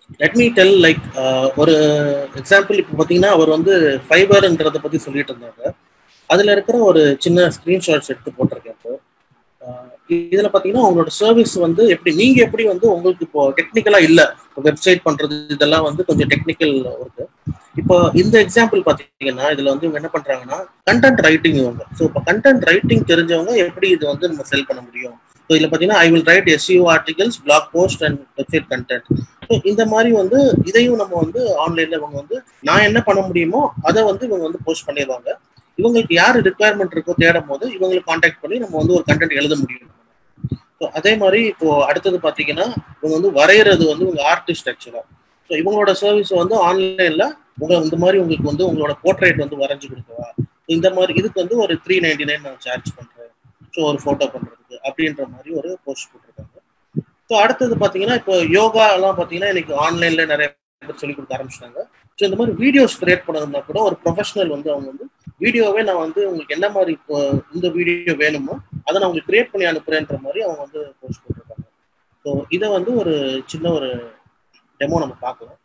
Let me tell like ஒரு example இப்போ பார்த்தீங்கன்னா அவர் வந்து ஃபைபர்ன்றதை பற்றி சொல்லிட்டு இருந்தாங்க அதில் இருக்கிற ஒரு சின்ன ஸ்க்ரீன்ஷாட்ஸ் எடுத்து போட்டிருக்கேன் இப்போ இதில் பார்த்தீங்கன்னா உங்களோட சர்வீஸ் வந்து எப்படி நீங்கள் எப்படி வந்து உங்களுக்கு இப்போ டெக்னிக்கலாக இல்லை வெப்சைட் பண்ணுறது இதெல்லாம் வந்து கொஞ்சம் டெக்னிக்கல் இருக்கு இப்போ இந்த எக்ஸாம்பிள் பார்த்தீங்கன்னா இதில் வந்து இவங்க என்ன பண்ணுறாங்கன்னா கண்டென்ட் ரைட்டிங் இவங்க ஸோ இப்போ கண்டென்ட் ரைட்டிங் தெரிஞ்சவங்க எப்படி இது வந்து நம்ம செல் பண்ண முடியும் ஸோ இதில் பார்த்தீங்கன்னா I will write essay articles blog post and website content so இந்த மாதிரி வந்து இதையும் நம்ம வந்து ஆன்லைனில் இவங்க வந்து நான் என்ன பண்ண முடியுமோ அதை வந்து இவங்க வந்து போஸ்ட் பண்ணிடுவாங்க இவங்களுக்கு யார் ரிக்குவயர்மெண்ட் இருக்கோ தேடும் போது இவங்களுக்கு காண்டாக்ட் பண்ணி நம்ம வந்து ஒரு கண்டென்ட் எழுத முடியும் ஸோ அதே மாதிரி இப்போ அடுத்தது பார்த்தீங்கன்னா இவங்க வந்து வரைகிறது வந்து உங்க ஆர்டிஸ்ட் ஆக்சுவலாக ஸோ இவங்களோட சர்வீஸ் வந்து ஆன்லைனில் உங்க இந்த மாதிரி உங்களுக்கு வந்து உங்களோட போர்ட்ரேட் வந்து வரைஞ்சு கொடுக்கவா இந்த மாதிரி இதுக்கு வந்து ஒரு த்ரீ நைன்டி நைன் நான் சார்ஜ் பண்ணுறேன் ஸோ ஒரு ஃபோட்டோ பண்ணுறதுக்கு அப்படின்ற மாதிரி ஒரு போஸ்ட் போட்டிருக்காங்க ஸோ அடுத்தது பார்த்தீங்கன்னா இப்போ யோகா எல்லாம் பார்த்தீங்கன்னா இன்னைக்கு ஆன்லைனில் நிறைய பேர் சொல்லி கொடுக்க ஆரம்பிச்சிட்டாங்க ஸோ இந்த மாதிரி வீடியோஸ் கிரியேட் பண்ணணும்னா கூட ஒரு ப்ரொஃபஷனல் வந்து அவங்க வந்து வீடியோவே நான் வந்து உங்களுக்கு என்ன மாதிரி இப்போ இந்த வீடியோ வேணுமோ அதை நான் உங்களுக்கு கிரியேட் பண்ணி அனுப்புறேன்ற மாதிரி அவங்க வந்து போஸ்ட் போட்டிருக்காங்க ஸோ இதை வந்து ஒரு சின்ன ஒரு டெமோ நம்ம பார்க்கலாம்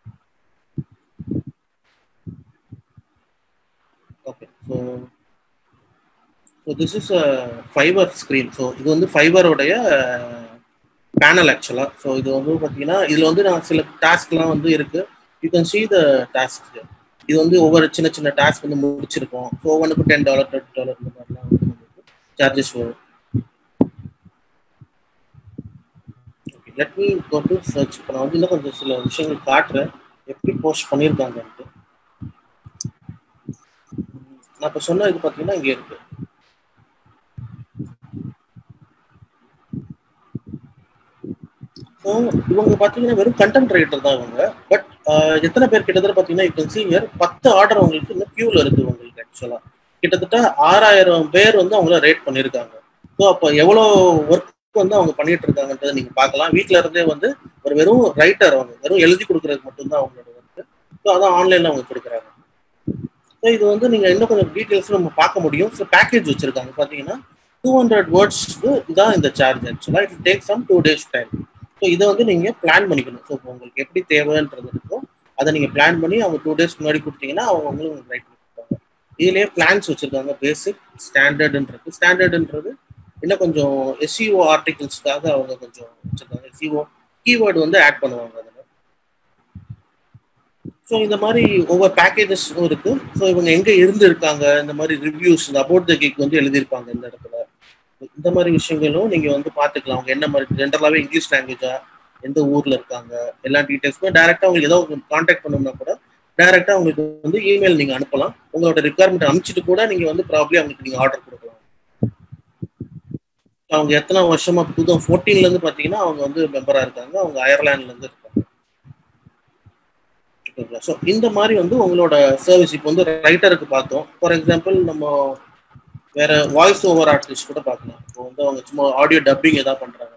okay so so this is Fiverr screen so இது வந்து ஃபைபரோடைய பேனல் ஆக்சுவலாக ஸோ இது வந்து பார்த்தீங்கன்னா இதில் வந்து நான் சில டாஸ்க்லாம் வந்து இருக்குது you can see the task இது வந்து ஒவ்வொரு சின்ன சின்ன டாஸ்க் வந்து முடிச்சிருக்கோம் ஸோ ஒவ்வொன்றுக்கு டென் டாலர் டுவெண்ட்டி டாலர் இந்த மாதிரிலாம் வந்து நமக்கு சார்ஜஸ் வரும் okay let me go to search இப்போ நான் வந்து இன்னும் கொஞ்சம் சில விஷயங்கள் காட்டுறேன் எப்படி போஸ்ட் பண்ணியிருக்காங்கன்ட்டு நான் இப்போ சொன்ன இது பார்த்தீங்கன்னா இங்கே இருக்கு ஸோ இவங்க பார்த்தீங்கன்னா வெறும் கண்டென்ட் ரைட்டர் தான் இவங்க பட் எத்தனை பேர் கிட்டத்தட்ட பார்த்தீங்கன்னா இப்போ சீனியர் பத்து ஆர்டர் அவங்களுக்கு இன்னும் கியூவில் இருக்கு உங்களுக்கு ஆக்சுவலாக கிட்டத்தட்ட ஆறாயிரம் பேர் வந்து அவங்கள ரேட் பண்ணியிருக்காங்க ஸோ அப்போ எவ்வளோ ஒர்க் வந்து அவங்க பண்ணிட்டு இருக்காங்கன்றதை நீங்கள் பார்க்கலாம் வீட்டில் இருந்தே வந்து ஒரு வெறும் ரைட்டர் அவங்க வெறும் எழுதி கொடுக்குறது மட்டும்தான் அவங்களோட ஒர்க்கு ஸோ அதான் ஆன்லைனில் அவங்க கொடுக்குறாங்க ஸோ இது வந்து நீங்கள் இன்னும் கொஞ்சம் டீட்டெயில்ஸ் நம்ம பார்க்க முடியும் ஸோ பேக்கேஜ் வச்சுருக்காங்க பார்த்தீங்கன்னா டூ ஹண்ட்ரட் வேர்ட்ஸ்க்கு இதான் இந்த சார்ஜ் ஆக்சுவலாக it take some two days time so இதை வந்து நீங்கள் பிளான் பண்ணிக்கணும் ஸோ உங்களுக்கு எப்படி தேவைன்றது இருக்கும் அதை நீங்கள் பிளான் பண்ணி அவங்க டூ டேஸ் முன்னாடி கொடுத்தீங்கன்னா அவங்க உங்களுக்கு ரைட் பண்ணி கொடுப்பாங்க இதுலேயே பிளான்ஸ் வச்சுருக்காங்க பேசிக் ஸ்டாண்டர்டுன்றது ஸ்டாண்டர்டுன்றது இன்னும் கொஞ்சம் எஸ்சிஓ ஆர்டிகிள்ஸ்க்காக அவங்க கொஞ்சம் வச்சுருக்காங்க எஸ்சிஓ கீவேர்டு வந்து ஆட் பண்ணுவாங்க அதில் ஸோ இந்த மாதிரி ஒவ்வொரு பேக்கேஜஸும் இருக்கு ஸோ இவங்க எங்கே இருந்து இருக்காங்க இந்த மாதிரி ரிவ்யூஸ் இந்த அபவுட் த கேக் வந்து எழுதியிருப்பாங்க இந்த இடத்துல இந்த மாதிரி விஷயங்களும் நீங்க வந்து பாத்துக்கலாம் அவங்க என்ன மாதிரி ஜென்ரலாவே இங்கிலீஷ் லாங்குவேஜா எந்த ஊர்ல இருக்காங்க எல்லா டீடைல்ஸுமே டேரக்டா உங்களுக்கு ஏதோ கான்டாக்ட் பண்ணணும்னா கூட டேரக்டா உங்களுக்கு வந்து இமெயில் நீங்க அனுப்பலாம் உங்களோட ரெக்குவயர்மெண்ட் அனுப்பிச்சிட்டு கூட நீங்க வந்து ப்ராப்ளி அவங்களுக்கு நீங்க ஆர்டர் கொடுக்கலாம் அவங்க எத்தனை வருஷமா டூ தௌசண்ட் ஃபோர்டீன்ல இருந்து பாத்தீங்கன்னா அவங்க வந்து மெம்பரா இருக்காங்க அவங்க அயர்லாண்ட்ல இருந்து இருக்காங்க ஸோ இந்த மாதிரி வந்து உங்களோட சர்வீஸ் இப்போ வந்து ரைட்டருக்கு பார்த்தோம் ஃபார் எக்ஸாம்பிள் நம்ம வேற வாய்ஸ் ஓவர் ஆர்டிஸ்ட் கூட பார்க்கலாம் இப்போ வந்து அவங்க சும்மா ஆடியோ டப்பிங் ஏதாவது பண்றாங்கன்னா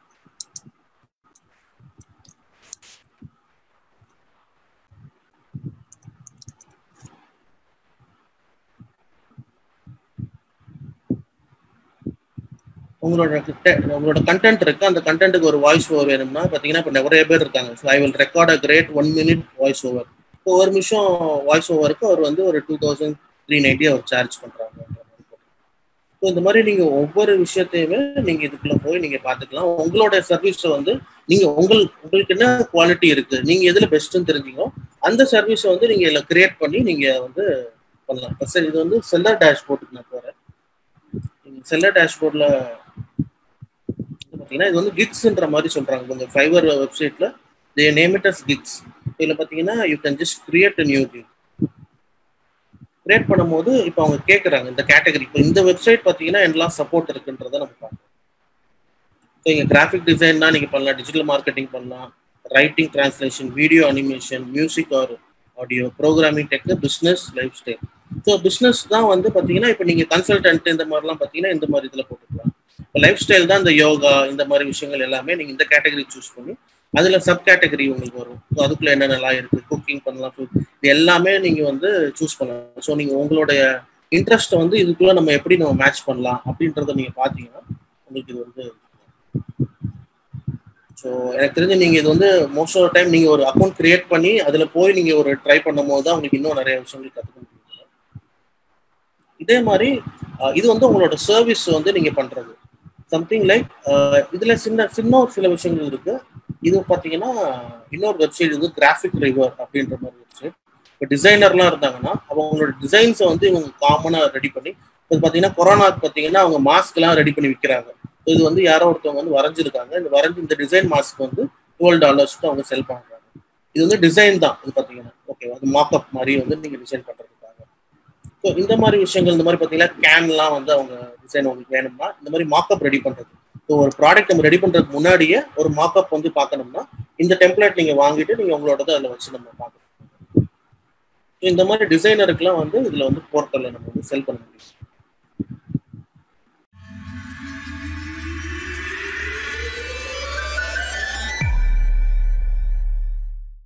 உங்களோட உங்களோட கண்டென்ட் இருக்கு அந்த கண்டென்ட்டுக்கு ஒரு வாய்ஸ் ஓவர் வேணும்னா பார்த்தீங்கன்னா இப்போ நிறைய பேர் இருக்காங்க so I will record a great one minute voice over இப்போ ஒரு நிமிஷம் வாய்ஸ் ஓவருக்கு அவர் வந்து ஒரு டூ தௌசண்ட் த்ரீ நைன்ட்டி அவர் சார்ஜ் பண்ணுறாங்க ஸோ இந்த மாதிரி நீங்கள் ஒவ்வொரு விஷயத்தையுமே நீங்கள் இதுக்குள்ள போய் நீங்கள் பார்த்துக்கலாம் உங்களோட சர்வீஸை வந்து நீங்கள் உங்கள் உங்களுக்கு என்ன குவாலிட்டி இருக்குது நீங்கள் எதில் பெஸ்ட்டுன்னு தெரிஞ்சுக்கோ அந்த சர்வீஸை வந்து நீங்கள் இதில் கிரியேட் பண்ணி நீங்கள் வந்து பண்ணலாம் இப்போ சரி இது வந்து செல்லர் டேஷ்போர்ட்டுக்கு நான் போகிறேன் நீங்கள் செல்லர் டேஷ்போர்டில் பார்த்தீங்கன்னா இது வந்து கிக்ஸ்ன்ற மாதிரி சொல்கிறாங்க உங்கள் ஃபைவர் வெப்சைட்டில் they name it as gigs இதில் பார்த்தீங்கன்னா you can just create a new gig create பண்ணும்போது இப்போ அவங்க கேட்குறாங்க இந்த கேட்டகரி இப்போ இந்த வெப்சைட் பார்த்தீங்கன்னா என்னெல்லாம் சப்போர்ட் இருக்குன்றதை நம்ம பார்க்கணும் ஸோ இங்கே கிராஃபிக் டிசைன்னா நீங்கள் பண்ணலாம் டிஜிட்டல் மார்க்கெட்டிங் பண்ணலாம் writing translation video animation music or audio programming tech business lifestyle so business தான் வந்து பார்த்தீங்கன்னா இப்போ நீங்கள் கன்சல்டன்ட் இந்த மாதிரிலாம் பார்த்தீங்கன்னா இந்த மாதிரி இதில் போட்டுக்கலாம் இப்போ லைஃப் ஸ்டைல் தான் இந்த யோகா இந்த மாதிரி விஷயங்கள் எல்லாமே நீங்கள் இந்த கேட்டகரி சூஸ் பண்ணி அதில் சப் கேட்டகரி உங்களுக்கு வரும் ஸோ அதுக்குள்ள என்னென்னலாம் இருக்குது குக்கிங் பண்ணலாம் food. இது எல்லாமே நீங்கள் வந்து சூஸ் பண்ணலாம் ஸோ நீங்கள் உங்களுடைய இன்ட்ரெஸ்ட்டை வந்து இதுக்குள்ள நம்ம எப்படி நம்ம மேட்ச் பண்ணலாம் அப்படின்றத நீங்கள் பார்த்தீங்கன்னா உங்களுக்கு இது வந்து ஸோ எனக்கு தெரிஞ்சு நீங்க இது வந்து மோஸ்ட் ஆஃப் டைம் நீங்க ஒரு அக்கௌண்ட் கிரியேட் பண்ணி அதுல போய் நீங்க ஒரு ட்ரை பண்ணும் போது தான் உங்களுக்கு இன்னும் நிறைய விஷயங்கள் கற்றுக்க முடியும் இதே மாதிரி அஹ், இது வந்து உங்களோட சர்வீஸ் வந்து நீங்க பண்றது சம்திங் லைக் இதுல சின்ன சின்ன ஒரு சில விஷயங்கள் இருக்கு இது பாத்தீங்கன்னா இன்னொரு வெப்சைட் வந்து கிராஃபிக் ரிவர் அப்படின்ற மாதிரி வெப்சைட் இப்போ டிசைனர்லாம் இருந்தாங்கன்னா அவங்களோட டிசைன்ஸை வந்து இவங்க காமனாக ரெடி பண்ணி இப்போ பார்த்தீங்கன்னா கொரோனாக்கு பார்த்தீங்கன்னா அவங்க மாஸ்க்லாம் ரெடி பண்ணி விற்கிறாங்க இது வந்து யாரோ ஒருத்தவங்க வந்து வரைஞ்சிருக்காங்க இந்த வரைஞ்சி இந்த டிசைன் மாஸ்க் வந்து டுவெல் டாலர்ஸ்க்கு அவங்க செல் பண்ணுறாங்க இது வந்து டிசைன் தான் இது பார்த்தீங்கன்னா ஓகே அது மாக்அப் மாதிரி வந்து நீங்கள் டிசைன் பண்ணுறதுக்காக ஸோ இந்த மாதிரி விஷயங்கள் இந்த மாதிரி பார்த்தீங்கன்னா கேன்லாம் வந்து அவங்க டிசைன் உங்களுக்கு வேணும்னா இந்த மாதிரி மாக்அப் ரெடி பண்ணுறது ஸோ ஒரு ப்ராடக்ட் நம்ம ரெடி பண்ணுறதுக்கு முன்னாடியே ஒரு மாக்அப் வந்து பார்க்கணும்னா இந்த டெம்ப்ளேட் நீங்கள் வாங்கிட்டு நீங்கள் உங்களோடது அதில் வச்சு நம்ம பார்க்கணும் இந்த மாதிரி டிசைனருக்குலாம் வந்து இதில் வந்து போர்ட்டலில் நம்ம வந்து செல் பண்ண முடியும்